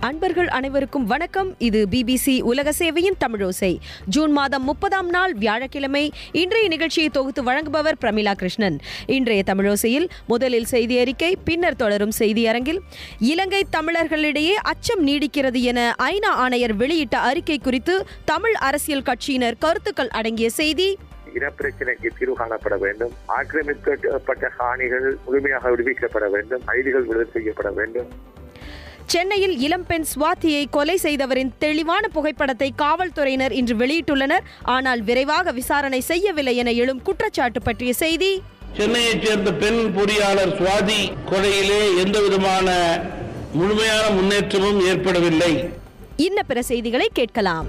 அன்பர்கள் அனைவருக்கும் வணக்கம் இது பிபிசி உலக சேவையின் தமிழோசை ஜூன் மாதம் முப்பதாம் நாள் வியாழக்கிழமை இன்றைய நிகழ்ச்சியை தொகுத்து வழங்குபவர் பிரமிளா கிருஷ்ணன் இன்றைய தமிழோசையில் முதலில் செய்தி அறிக்கை பின்னர் தொடரும் செய்தி அரங்கில் இலங்கை தமிழர்களிடையே அச்சம் நீடிக்கிறது என ஐநா ஆணையர் வெளியிட்ட அறிக்கை குறித்து தமிழ் அரசியல் கட்சியினர் கருத்துக்கள் அடங்கிய செய்தி இனப்பிரச்சனைக்கு தீர்வு காணப்பட வேண்டும் ஆக்கிரமிக்கப்பட்ட காணிகள் முழுமையாக விடுவிக்கப்பட வேண்டும் கைதிகள் விடுதலை செய்யப்பட வேண்டும் சென்னையில் இளம்பெண் சுவாதியை கொலை செய்தவரின் தெளிவான புகைப்படத்தை காவல்துறையினர் இன்று வெளியிட்டுள்ளனர் ஆனால் விரைவாக விசாரணை செய்யவில்லை என எழும் குற்றச்சாட்டு பற்றிய செய்தி சென்னையைச் சேர்ந்த பெண் பொறியாளர் சுவாதி கொலையிலே எந்த விதமான முழுமையான முன்னேற்றமும் ஏற்படவில்லை இன்ன பிற செய்திகளை கேட்கலாம்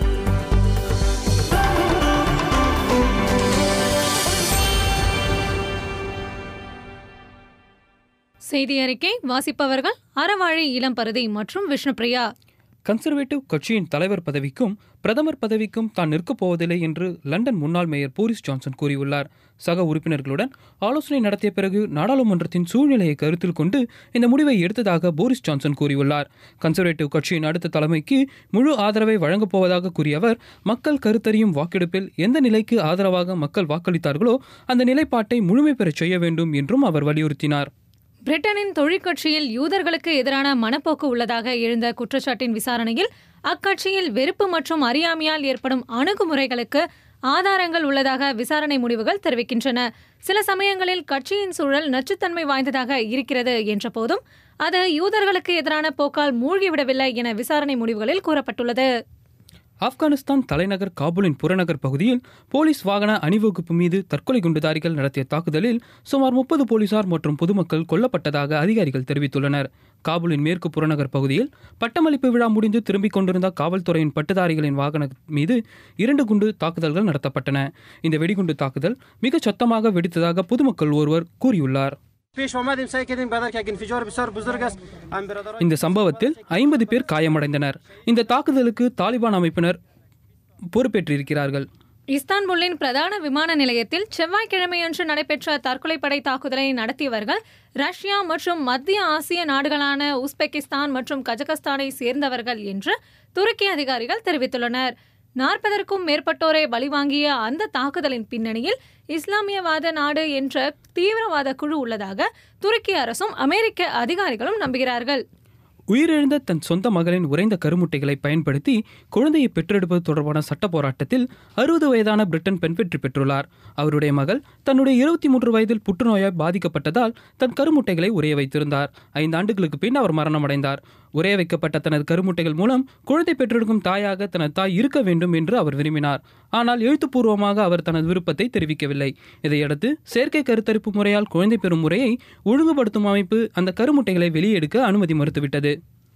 செய்தி அறிக்கை வாசிப்பவர்கள் அறவாழி இளம்பருதி மற்றும் விஷ்ணுபிரியா கன்சர்வேட்டிவ் கட்சியின் தலைவர் பதவிக்கும் பிரதமர் பதவிக்கும் தான் நிற்கப் போவதில்லை என்று லண்டன் முன்னாள் மேயர் போரிஸ் ஜான்சன் கூறியுள்ளார் சக உறுப்பினர்களுடன் ஆலோசனை நடத்திய பிறகு நாடாளுமன்றத்தின் சூழ்நிலையை கருத்தில் கொண்டு இந்த முடிவை எடுத்ததாக போரிஸ் ஜான்சன் கூறியுள்ளார் கன்சர்வேட்டிவ் கட்சியின் அடுத்த தலைமைக்கு முழு ஆதரவை வழங்கப் போவதாக கூறிய அவர் மக்கள் கருத்தறியும் வாக்கெடுப்பில் எந்த நிலைக்கு ஆதரவாக மக்கள் வாக்களித்தார்களோ அந்த நிலைப்பாட்டை முழுமை பெறச் செய்ய வேண்டும் என்றும் அவர் வலியுறுத்தினார் பிரிட்டனின் தொழிற்கட்சியில் யூதர்களுக்கு எதிரான மனப்போக்கு உள்ளதாக எழுந்த குற்றச்சாட்டின் விசாரணையில் அக்கட்சியில் வெறுப்பு மற்றும் அறியாமையால் ஏற்படும் அணுகுமுறைகளுக்கு ஆதாரங்கள் உள்ளதாக விசாரணை முடிவுகள் தெரிவிக்கின்றன சில சமயங்களில் கட்சியின் சூழல் நச்சுத்தன்மை வாய்ந்ததாக இருக்கிறது என்ற போதும் அது யூதர்களுக்கு எதிரான போக்கால் மூழ்கிவிடவில்லை என விசாரணை முடிவுகளில் கூறப்பட்டுள்ளது ஆப்கானிஸ்தான் தலைநகர் காபூலின் புறநகர் பகுதியில் போலீஸ் வாகன அணிவகுப்பு மீது தற்கொலை குண்டுதாரிகள் நடத்திய தாக்குதலில் சுமார் முப்பது போலீசார் மற்றும் பொதுமக்கள் கொல்லப்பட்டதாக அதிகாரிகள் தெரிவித்துள்ளனர் காபூலின் மேற்கு புறநகர் பகுதியில் பட்டமளிப்பு விழா முடிந்து திரும்பிக் கொண்டிருந்த காவல்துறையின் பட்டுதாரிகளின் வாகனம் மீது இரண்டு குண்டு தாக்குதல்கள் நடத்தப்பட்டன இந்த வெடிகுண்டு தாக்குதல் மிக சத்தமாக வெடித்ததாக பொதுமக்கள் ஒருவர் கூறியுள்ளார் پیش اومدیم سعی کردیم بدر که انفجار بسیار بزرگ است هم برادران இந்த சம்பவத்தில் ஐம்பது பேர் காயமடைந்தனர் இந்த தாக்குதலுக்கு தாலிபான் அமைப்பினர் பொறுப்பேற்றிருக்கிறார்கள் இஸ்தான்புல்லின் பிரதான விமான நிலையத்தில் செவ்வாய்க்கிழமையன்று நடைபெற்ற தற்கொலைப்படை தாக்குதலை நடத்தியவர்கள் ரஷ்யா மற்றும் மத்திய ஆசிய நாடுகளான உஸ்பெகிஸ்தான் மற்றும் கஜகஸ்தானை சேர்ந்தவர்கள் என்று துருக்கி அதிகாரிகள் தெரிவித்துள்ளனர் நாற்பதற்கும் மேற்பட்டோரை பலிவாங்கிய அந்த தாக்குதலின் பின்னணியில் இஸ்லாமியவாத நாடு என்ற தீவிரவாத குழு உள்ளதாக துருக்கி அரசும் அமெரிக்க அதிகாரிகளும் நம்புகிறார்கள் உயிரிழந்த தன் சொந்த மகளின் உறைந்த கருமுட்டைகளை பயன்படுத்தி குழந்தையை பெற்றெடுப்பது தொடர்பான சட்ட போராட்டத்தில் அறுபது வயதான பிரிட்டன் பெண் வெற்றி பெற்றுள்ளார் அவருடைய மகள் தன்னுடைய இருபத்தி மூன்று வயதில் புற்றுநோயால் பாதிக்கப்பட்டதால் தன் கருமுட்டைகளை உரைய வைத்திருந்தார் ஐந்து ஆண்டுகளுக்கு பின் அவர் மரணமடைந்தார் உரைய வைக்கப்பட்ட தனது கருமுட்டைகள் மூலம் குழந்தை பெற்றெடுக்கும் தாயாக தனது தாய் இருக்க வேண்டும் என்று அவர் விரும்பினார் ஆனால் எழுத்துப்பூர்வமாக அவர் தனது விருப்பத்தை தெரிவிக்கவில்லை இதையடுத்து செயற்கை கருத்தரிப்பு முறையால் குழந்தை பெறும் முறையை ஒழுங்குபடுத்தும் அமைப்பு அந்த கருமுட்டைகளை வெளியெடுக்க அனுமதி மறுத்துவிட்டது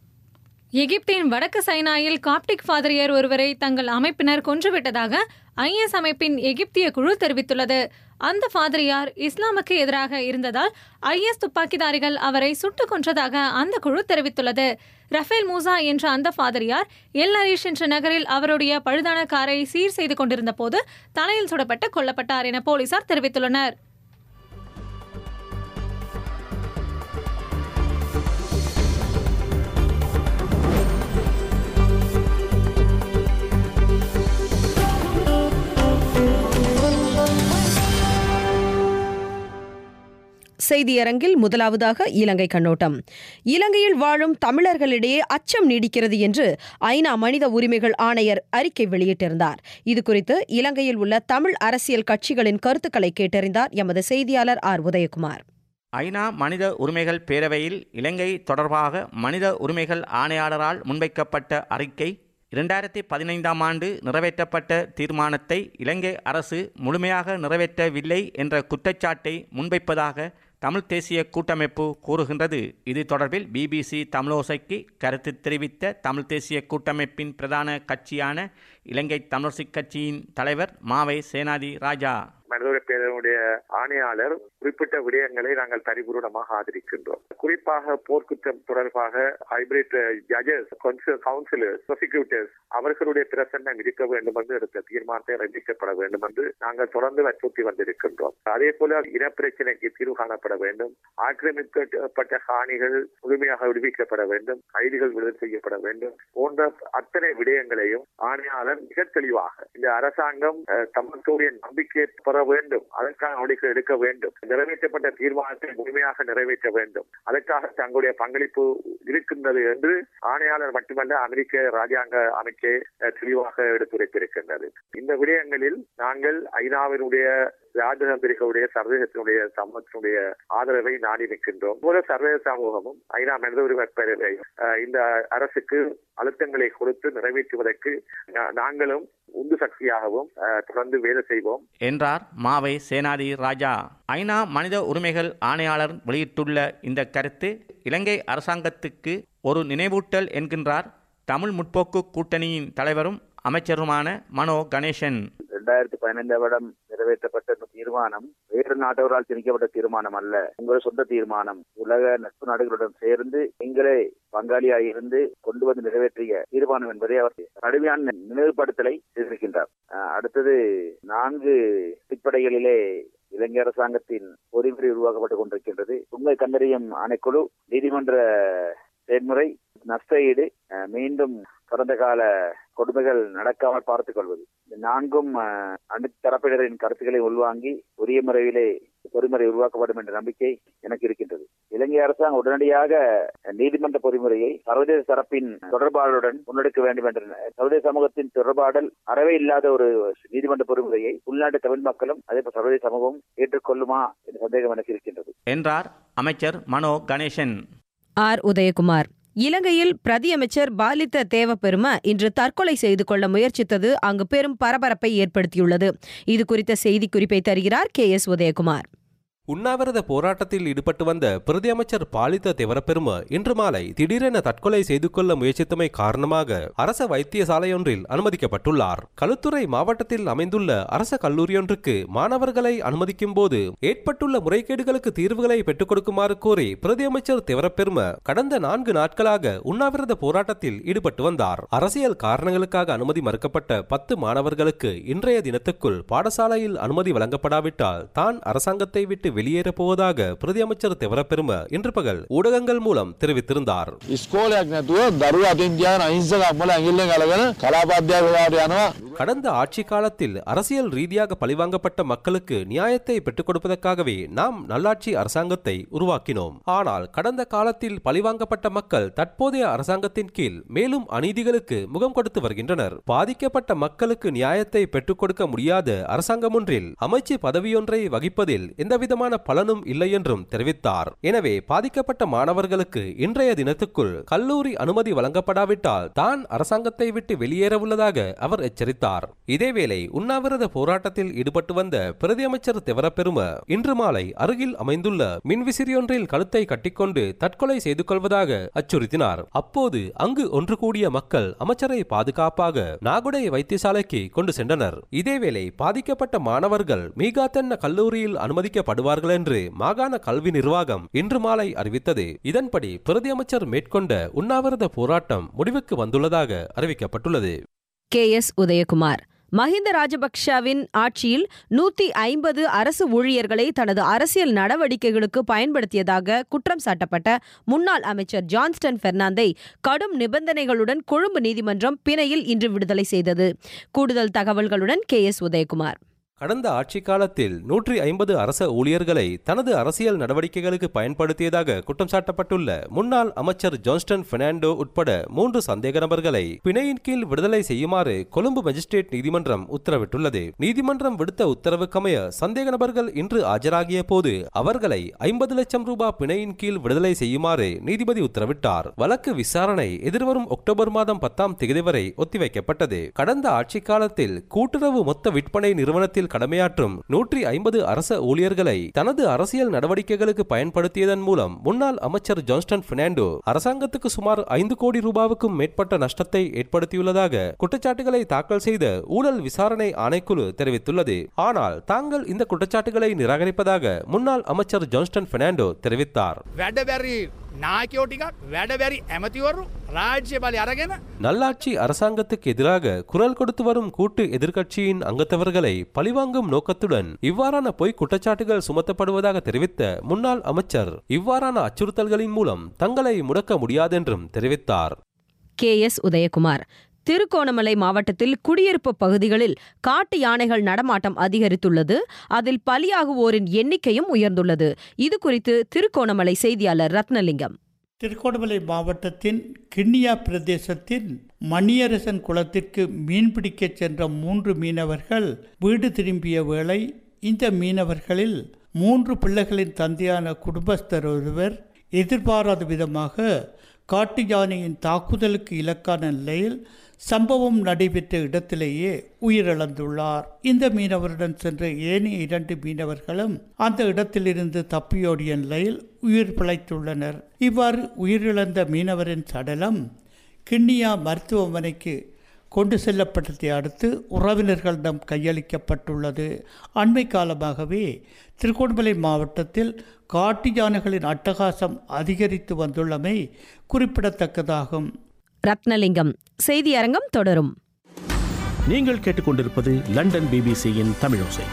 எகிப்தின் வடக்கு சைனாயில் காப்டிக் ஃபாதரியர் ஒருவரை தங்கள் அமைப்பினர் கொன்றுவிட்டதாக ஐஎஸ் அமைப்பின் எகிப்திய குழு தெரிவித்துள்ளது அந்த ஃபாதரியார் இஸ்லாமுக்கு எதிராக இருந்ததால் ஐஎஸ் துப்பாக்கிதாரிகள் அவரை சுட்டுக் கொன்றதாக அந்த குழு தெரிவித்துள்ளது ரஃபேல் மூசா என்ற அந்த ஃபாதரியார் எல் அரிஷ் என்ற நகரில் அவருடைய பழுதான காரை சீர் செய்து கொண்டிருந்த போது தலையில் சுடப்பட்டு கொல்லப்பட்டார் என போலீசார் தெரிவித்துள்ளனர் செய்தியரங்கில் முதலாவதாக இலங்கை கண்ணோட்டம் இலங்கையில் வாழும் தமிழர்களிடையே அச்சம் நீடிக்கிறது என்று ஐநா மனித உரிமைகள் ஆணையர் அறிக்கை வெளியிட்டிருந்தார் இது குறித்து இலங்கையில் உள்ள தமிழ் அரசியல் கட்சிகளின் கருத்துக்களை கேட்டறிந்தார் எமது செய்தியாளர் ஆர் உதயகுமார் ஐநா மனித உரிமைகள் பேரவையில் இலங்கை தொடர்பாக மனித உரிமைகள் ஆணையாளரால் முன்வைக்கப்பட்ட அறிக்கை இரண்டாயிரத்தி பதினைந்தாம் ஆண்டு நிறைவேற்றப்பட்ட தீர்மானத்தை இலங்கை அரசு முழுமையாக நிறைவேற்றவில்லை என்ற குற்றச்சாட்டை முன்வைப்பதாக தமிழ் தேசிய கூட்டமைப்பு கூறுகின்றது இது தொடர்பில் பிபிசி தமிழோசைக்கு கருத்து தெரிவித்த தமிழ் தேசிய கூட்டமைப்பின் பிரதான கட்சியான இலங்கை தமிழரசுக் கட்சியின் தலைவர் மாவை சேனாதி ராஜா மனிதவள பேரவையுடைய ஆணையாளர் குறிப்பிட்ட விடயங்களை நாங்கள் பரிபூர்ணமாக ஆதரிக்கின்றோம் குறிப்பாக போர்க்குற்றம் தொடர்பாக ஹைபிரிட் ஜட்ஜஸ் கவுன்சிலர்ஸ் ப்ராசிக்யூட்டர்ஸ் அவர்களுடைய பிரசன்னம் இருக்க வேண்டும் என்று எடுத்த தீர்மானத்தை ரசிக்கப்பட வேண்டும் என்று நாங்கள் தொடர்ந்து வற்புறுத்தி வந்திருக்கின்றோம் அதே போல இனப்பிரச்சனைக்கு தீர்வு காணப்பட வேண்டும் ஆக்கிரமிக்கப்பட்ட காணிகள் முழுமையாக விடுவிக்கப்பட வேண்டும் கைதிகள் விடுதலை செய்யப்பட வேண்டும் போன்ற அத்தனை விடயங்களையும் ஆணையாளர் மிக தெளிவாக இந்த அரசாங்கம் அஹ், தமக்குரிய நம்பிக்கை பெற வேண்டும் அதற்கான நடவடிக்கை எடுக்க வேண்டும் நிறைவேற்றப்பட்ட தீர்மானத்தை முழுமையாக நிறைவேற்ற வேண்டும் அதற்காக தங்களுடைய பங்களிப்பு இருக்கின்றது என்று ஆணையாளர் மட்டுமல்ல அமெரிக்க ராஜாங்க அமைச்சே அஹ், தெளிவாக எடுத்துரைத்திருக்கின்றது இந்த விடயங்களில் நாங்கள் ஐநாவினுடைய ராஜதந்திரிகளுடைய சர்வதேசத்தினுடைய சமூகத்தினுடைய ஆதரவை நாடி நிற்கின்றோம் ஒரு சர்வதேச சமூகமும் ஐநா மனித உரிமை பேரவை அஹ், இந்த அரசுக்கு அழுத்தங்களை கொடுத்து நிறைவேற்றுவதற்கு நா- நாங்களும் உந்து சக்தியாகவும் அஹ், தொடர்ந்து வேலை செய்வோம் என்றார் மாவை சேனாதி ராஜா ஐநா மனித உரிமைகள் ஆணையாளர் வெளியிட்டுள்ள இந்த கருத்து இலங்கை அரசாங்கத்துக்கு ஒரு நினைவூட்டல் என்கின்றார் தமிழ் முற்போக்கு கூட்டணியின் தலைவரும் அமைச்சருமான மனோ கணேசன் இரண்டாயிரத்தி பதினைந்தாம் வருடம் நிறைவேற்றப்பட்ட இந்த தீர்மானம் வேறு நாட்டவரால் திணிக்கப்பட்ட தீர்மானம் அல்ல உங்கள் சொந்த தீர்மானம் உலக நட்பு நாடுகளுடன் சேர்ந்து நீங்களே பங்காளியாக இருந்து கொண்டு வந்து நிறைவேற்றிய தீர்மானம் என்பதை அவர் கடுமையான நினைவுபடுத்தலை செய்திருக்கின்றார் அஹ் அடுத்தது நான்கு அடிப்படைகளிலே இலங்கை அரசாங்கத்தின் பொறிமுறை உருவாக்கப்பட்டுக் கொண்டிருக்கின்றது உண்மை கண்டறியும் ஆணைக்குழு நீதிமன்ற செயல்முறை நஷ்ட ஈடு அஹ், மீண்டும் கடந்த கால கொடுமைகள் நடக்காமல் பார்த்துக் கொள்வது இந்த நான்கும் அஹ், அனைத்து தரப்பினரின் கருத்துக்களை உள்வாங்கி உரிய முறையிலே பொறிமுறை உருவாக்கப்படும் என்ற நம்பிக்கை எனக்கு இருக்கின்றது இலங்கை அரசாங்கம் உடனடியாக நீதிமன்ற பொறிமுறையை சர்வதேச தரப்பின் தொடர்பாடலுடன் முன்னெடுக்க வேண்டும் என்ற சர்வதேச சமூகத்தின் தொடர்பாடல் அறவே இல்லாத ஒரு நீதிமன்ற பொறிமுறையை உள்நாட்டு தமிழ் மக்களும் அதே போல் சர்வதேச சமூகமும் ஏற்றுக்கொள்ளுமா என்ற சந்தேகம் எனக்கு இருக்கின்றது என்றார் அமைச்சர் மனோ கணேசன் ஆர் உதயகுமார் இலங்கையில் பிரதியமைச்சர் பாலித்த தேவப்பெரும இன்று தற்கொலை செய்து கொள்ள முயற்சித்தது அங்கு பெரும் பரபரப்பை ஏற்படுத்தியுள்ளது இது குறித்த செய்திக்குறிப்பை தருகிறார் கே எஸ் உதயகுமார் உண்ணாவிரத போராட்டத்தில் ஈடுபட்டு வந்த பிரதி அமைச்சர் பாலித்த திவரப்பெரும இன்று மாலை திடீரென தற்கொலை செய்து கொள்ள முயற்சித்தமை காரணமாக அரச வைத்தியசாலையொன்றில் அனுமதிக்கப்பட்டுள்ளார் களுத்துறை மாவட்டத்தில் அமைந்துள்ள அரச கல்லூரியொன்றுக்கு மாணவர்களை அனுமதிக்கும் போது ஏற்பட்டுள்ள முறைகேடுகளுக்கு தீர்வுகளை பெற்றுக் கொடுக்குமாறு கோரி பிரதி அமைச்சர் திவரப்பெரும கடந்த நான்கு நாட்களாக உண்ணாவிரத போராட்டத்தில் ஈடுபட்டு வந்தார் அரசியல் காரணங்களுக்காக அனுமதி மறுக்கப்பட்ட பத்து மாணவர்களுக்கு இன்றைய தினத்துக்குள் பாடசாலையில் அனுமதி வழங்கப்படாவிட்டால் தான் அரசாங்கத்தை விட்டு வெளியேறப் போவதாக பிரதி அமைச்சர் தெவரப்பெரும இன்று பகல் ஊடகங்கள் மூலம் தெரிவித்திருந்தார் ඉස්කෝලයක් නැතුව දරුව අතින් තියාගෙන අහිංසක අම්මල ඇඟිල්ලෙන් අලගෙන කලාපාධ්‍යාපකයාට යනවා கடந்த ஆட்சி காலத்தில் அரசியல் ரீதியாக பழிவாங்கப்பட்ட மக்களுக்கு நியாயத்தை பெற்றுக் கொடுப்பதற்காகவே நாம் நல்லாட்சி அரசாங்கத்தை உருவாக்கினோம் ஆனால் கடந்த காலத்தில் பழிவாங்கப்பட்ட மக்கள் தற்போதைய அரசாங்கத்தின் கீழ் மேலும் அநீதிகளுக்கு முகம் கொடுத்து வருகின்றனர் பாதிக்கப்பட்ட மக்களுக்கு நியாயத்தை பெற்றுக் கொடுக்க முடியாத அரசாங்கம் ஒன்றில் அமைச்சு பதவியொன்றை வகிப்பதில் எந்தவிதமான பலனும் இல்லை என்றும் தெரிவித்தார் எனவே பாதிக்கப்பட்ட மாணவர்களுக்கு இன்றைய தினத்துக்குள் கல்லூரி அனுமதி வழங்கப்படாவிட்டால் தான் அரசாங்கத்தை விட்டு வெளியேற உள்ளதாக அவர் எச்சரித்தார் இதேவேளை உண்ணாவிரத போராட்டத்தில் ஈடுபட்டு வந்த பிரதி அமைச்சர் தெவரப்பெரும இன்று மாலை அருகில் அமைந்துள்ள மின்விசிறியொன்றில் கழுத்தை கட்டிக்கொண்டு தற்கொலை செய்து கொள்வதாக அச்சுறுத்தினார் அப்போது அங்கு ஒன்று கூடிய மக்கள் அமைச்சரை பாதுகாப்பாக நாகுடை வைத்தியசாலைக்கு கொண்டு சென்றனர் இதேவேளை பாதிக்கப்பட்ட மாணவர்கள் மீகாத்தென்ன கல்லூரியில் அனுமதிக்கப்படுவார்கள் என்று மாகாண கல்வி நிர்வாகம் இன்று மாலை அறிவித்தது இதன்படி பிரதி அமைச்சர் மேற்கொண்ட உண்ணாவிரத போராட்டம் முடிவுக்கு வந்துள்ளதாக அறிவிக்கப்பட்டுள்ளது கே எஸ் உதயகுமார் மஹிந்த ராஜபக்ஷவின் ஆட்சியில் நூத்தி ஐம்பது அரசு ஊழியர்களை தனது அரசியல் நடவடிக்கைகளுக்கு பயன்படுத்தியதாக குற்றம் சாட்டப்பட்ட முன்னாள் அமைச்சர் ஜான்ஸ்டன் பெர்னாந்தை கடும் நிபந்தனைகளுடன் கொழும்பு நீதிமன்றம் பிணையில் இன்று விடுதலை செய்தது கூடுதல் தகவல்களுடன் கே எஸ் உதயகுமார் கடந்த ஆட்சி காலத்தில் நூற்றி ஐம்பது அரச ஊழியர்களை தனது அரசியல் நடவடிக்கைகளுக்கு பயன்படுத்தியதாக குற்றம் சாட்டப்பட்டுள்ள முன்னாள் அமைச்சர் ஜான்ஸ்டன் பெர்னாண்டோ உட்பட மூன்று சந்தேக நபர்களை பிணையின் கீழ் விடுதலை செய்யுமாறு கொழும்பு மஜிஸ்ட்ரேட் நீதிமன்றம் உத்தரவிட்டுள்ளது நீதிமன்றம் விடுத்த உத்தரவுக்கமைய சந்தேக நபர்கள் இன்று ஆஜராகிய போது அவர்களை ஐம்பது லட்சம் ரூபாய் பிணையின் கீழ் விடுதலை செய்யுமாறு நீதிபதி உத்தரவிட்டார் வழக்கு விசாரணை எதிர்வரும் அக்டோபர் மாதம் பத்தாம் தேதி வரை ஒத்திவைக்கப்பட்டது கடந்த ஆட்சி காலத்தில் கூட்டுறவு மொத்த விற்பனை நிறுவனத்தில் கடமையாற்றும் நூற்றி ஐம்பது அரச ஊழியர்களை தனது அரசியல் நடவடிக்கைகளுக்கு பயன்படுத்தியதன் மூலம் முன்னாள் அமைச்சர் ஜான்ஸ்டன் பெர்னாண்டோ அரசாங்கத்துக்கு சுமார் ஐந்து கோடி ரூபாவுக்கும் மேற்பட்ட நஷ்டத்தை ஏற்படுத்தியுள்ளதாக குற்றச்சாட்டுகளை தாக்கல் செய்த ஊழல் விசாரணை ஆணைக்குழு தெரிவித்துள்ளது ஆனால் தாங்கள் இந்த குற்றச்சாட்டுகளை நிராகரிப்பதாக முன்னாள் அமைச்சர் ஜான்ஸ்டன் பெர்னாண்டோ தெரிவித்தார் වැඩබැරි නායකයෝ ටිකක් වැඩබැරි ඇමතිවරු රාජ්‍ය බලය අරගෙන நல்லாட்சி அரசாங்கத்துக்கு எதிராக குரல் கொடுத்து வரும் கூட்டு எதிர்க்கட்சியின் அங்கத்தவர்களை பழிவாங்கும் நோக்கத்துடன் இவ்வாறான பொய் குற்றச்சாட்டுகள் சுமத்தப்படுவதாக தெரிவித்த முன்னாள் அமைச்சர் இவ்வாறான அச்சுறுத்தல்களின் மூலம் தங்களை முடக்க முடியாதென்றும் தெரிவித்தார் கே எஸ் உதயகுமார் திருகோணமலை மாவட்டத்தில் குடியிருப்பு பகுதிகளில் காட்டு யானைகள் நடமாட்டம் அதிகரித்துள்ளது அதில் பலியாகுவோரின் எண்ணிக்கையும் உயர்ந்துள்ளது இது குறித்து திருகோணமலை செய்தியாளர் ரத்னலிங்கம் திருகோணமலை மாவட்டத்தின் கிண்ணியா பிரதேசத்தின் மணியரசன் குளத்திற்கு மீன்பிடிக்கச் சென்ற மூன்று மீனவர்கள் வீடு திரும்பிய வேளை இந்த மீனவர்களில் மூன்று பிள்ளைகளின் தந்தையான குடும்பஸ்தர் ஒருவர் எதிர்பாராத விதமாக காட்டு யானையின் தாக்குதலுக்கு இலக்கான நிலையில் சம்பவம் நடைபெற்ற இடத்திலேயே உயிரிழந்துள்ளார் இந்த மீனவருடன் சென்ற ஏனைய இரண்டு மீனவர்களும் அந்த இடத்திலிருந்து தப்பியோடிய நிலையில் உயிர் பிழைத்துள்ளனர் இவ்வாறு உயிரிழந்த மீனவரின் சடலம் கிண்ணியா மருத்துவமனைக்கு கொண்டு செல்லப்பட்டதை அடுத்து உறவினர்களிடம் கையளிக்கப்பட்டுள்ளது அண்மை காலமாகவே திருகோணமலை மாவட்டத்தில் காட்டு யானைகளின் அட்டகாசம் அதிகரித்து வந்துள்ளமை குறிப்பிடத்தக்கதாகும் ரத்னலிங்கம் செய்தியரங்கம் தொடரும் நீங்கள் கேட்டுக்கொண்டிருப்பது லண்டன் பிபிசியின் தமிழோசை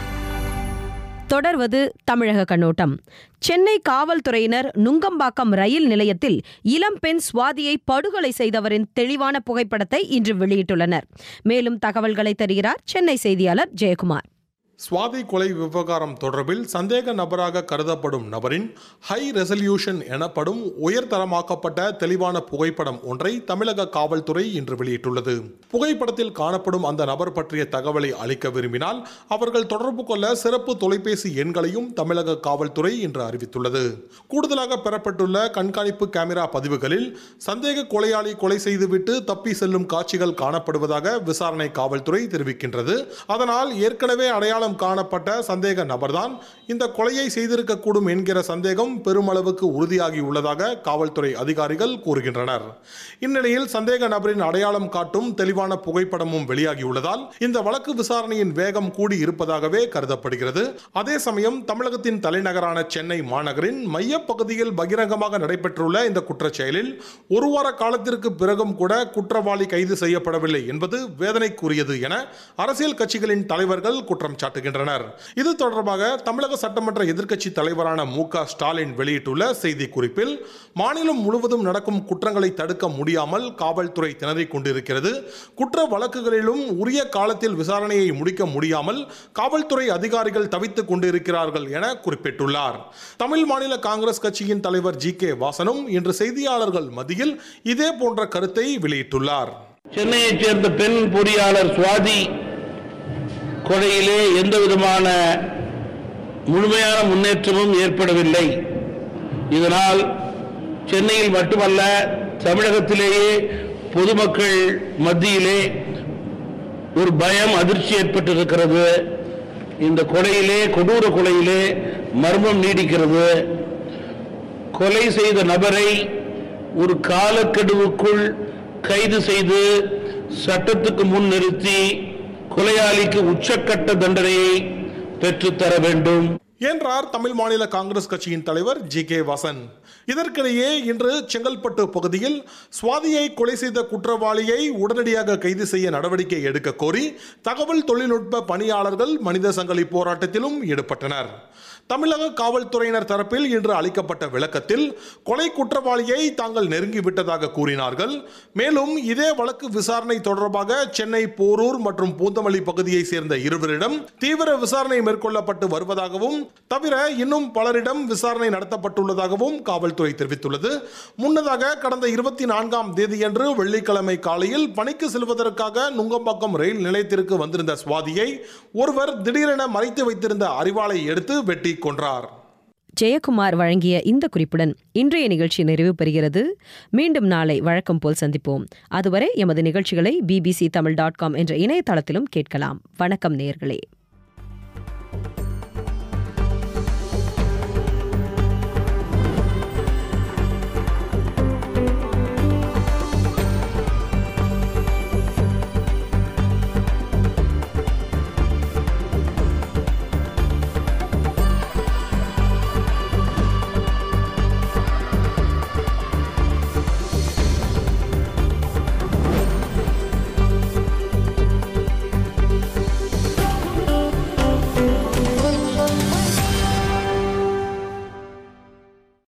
தொடர்வது தமிழக கண்ணோட்டம் சென்னை காவல்துறையினர் நுங்கம்பாக்கம் ரயில் நிலையத்தில் இளம்பெண் சுவாதியை படுகொலை செய்தவரின் தெளிவான புகைப்படத்தை இன்று வெளியிட்டுள்ளனர் மேலும் தகவல்களை தருகிறார் சென்னை செய்தியாளர் ஜெயக்குமார் சுவாதி கொலை விவகாரம் தொடர்பில் சந்தேக நபராக கருதப்படும் நபரின் ஹை ரெசல்யூஷன் எனப்படும் உயர்தரமாக்கப்பட்ட தெளிவான புகைப்படம் ஒன்றை தமிழக காவல்துறை இன்று வெளியிட்டுள்ளது புகைப்படத்தில் காணப்படும் அந்த நபர் பற்றிய தகவலை அளிக்க விரும்பினால் அவர்கள் தொடர்பு கொள்ள சிறப்பு தொலைபேசி எண்களையும் தமிழக காவல்துறை இன்று அறிவித்துள்ளது கூடுதலாக பெறப்பட்டுள்ள கண்காணிப்பு கேமரா பதிவுகளில் சந்தேக கொலையாளி கொலை செய்துவிட்டு தப்பி செல்லும் காட்சிகள் காணப்படுவதாக விசாரணை காவல்துறை தெரிவிக்கின்றது அதனால் ஏற்கனவே அடையாளம் காணப்பட்ட சந்தேக நபர்தான் இந்த கொலையை செய்திருக்கக்கூடும் என்கிற சந்தேகம் பெருமளவுக்கு உறுதியாகி உள்ளதாக காவல்துறை அதிகாரிகள் கூறுகின்றனர் இந்நிலையில் சந்தேக நபரின் அடையாளம் காட்டும் தெளிவான புகைப்படமும் வெளியாகியுள்ளதால் இந்த வழக்கு விசாரணையின் வேகம் கூடி இருப்பதாகவே கருதப்படுகிறது அதே சமயம் தமிழகத்தின் தலைநகரான சென்னை மாநகரின் மையப்பகுதியில் பகிரங்கமாக நடைபெற்றுள்ள இந்த குற்றச்செயலில் ஒரு வார காலத்திற்கு பிறகும் கூட குற்றவாளி கைது செய்யப்படவில்லை என்பது வேதனைக்குரியது என அரசியல் கட்சிகளின் தலைவர்கள் குற்றம் சாட்டுகின்றனர் இது தொடர்பாக தமிழக சட்டமன்ற எதிர்க்கட்சி தலைவரான மு க ஸ்டாலின் வெளியிட்டுள்ள செய்தி குறிப்பில் மாநிலம் முழுவதும் நடக்கும் குற்றங்களை தடுக்க முடியாமல் காவல்துறை திணறிக் கொண்டிருக்கிறது குற்ற வழக்குகளிலும் உரிய காலத்தில் விசாரணையை முடிக்க முடியாமல் காவல்துறை அதிகாரிகள் தவித்துக் கொண்டிருக்கிறார்கள் என குறிப்பிட்டுள்ளார் தமிழ் மாநில காங்கிரஸ் கட்சியின் தலைவர் ஜி கே வாசனும் இன்று செய்தியாளர்கள் மத்தியில் இதே போன்ற கருத்தை வெளியிட்டுள்ளார் சென்னையைச் சேர்ந்த பெண் பொறியாளர் சுவாதி கொலையிலே எந்த விதமான முழுமையான முன்னேற்றமும் ஏற்படவில்லை இதனால் சென்னையில் மட்டுமல்ல தமிழகத்திலேயே பொதுமக்கள் மத்தியிலே ஒரு பயம் அதிர்ச்சி ஏற்பட்டிருக்கிறது இந்த கொலையிலே கொடூர கொலையிலே மர்மம் நீடிக்கிறது கொலை செய்த நபரை ஒரு காலக்கெடுவுக்குள் கைது செய்து சட்டத்துக்கு முன் நிறுத்தி கொலையாளிக்கு உச்சக்கட்ட தண்டனையை பெற்றுத்தர வேண்டும் என்றார் தமிழ் மாநில காங்கிரஸ் கட்சியின் தலைவர் ஜி கே வாசன் இதற்கிடையே இன்று செங்கல்பட்டு பகுதியில் சுவாதியை கொலை செய்த குற்றவாளியை உடனடியாக கைது செய்ய நடவடிக்கை எடுக்க கோரி தகவல் தொழில்நுட்ப பணியாளர்கள் மனித சங்கிலி போராட்டத்திலும் ஈடுபட்டனர் தமிழக காவல்துறையினர் தரப்பில் இன்று அளிக்கப்பட்ட விளக்கத்தில் கொலை குற்றவாளியை தாங்கள் நெருங்கிவிட்டதாக கூறினார்கள் மேலும் இதே வழக்கு விசாரணை தொடர்பாக சென்னை போரூர் மற்றும் பூந்தமல்லி பகுதியை சேர்ந்த இருவரிடம் தீவிர விசாரணை மேற்கொள்ளப்பட்டு வருவதாகவும் தவிர இன்னும் பலரிடம் விசாரணை நடத்தப்பட்டுள்ளதாகவும் காவல்துறை தெரிவித்துள்ளது முன்னதாக கடந்த இருபத்தி நான்காம் தேதியன்று வெள்ளிக்கிழமை காலையில் பணிக்கு செல்வதற்காக நுங்கம்பாக்கம் ரயில் நிலையத்திற்கு வந்திருந்த சுவாதியை ஒருவர் திடீரென மறைத்து வைத்திருந்த அறிவாளை எடுத்து வெட்டி கொன்றார் ஜெயக்குமார் வழங்கிய இந்த குறிப்புடன் இன்றைய நிகழ்ச்சி நிறைவு பெறுகிறது மீண்டும் நாளை வழக்கம் போல் சந்திப்போம் அதுவரை எமது நிகழ்ச்சிகளை பிபிசி தமிழ் டாட் காம் என்ற இணையதளத்திலும் கேட்கலாம் வணக்கம் நேயர்களே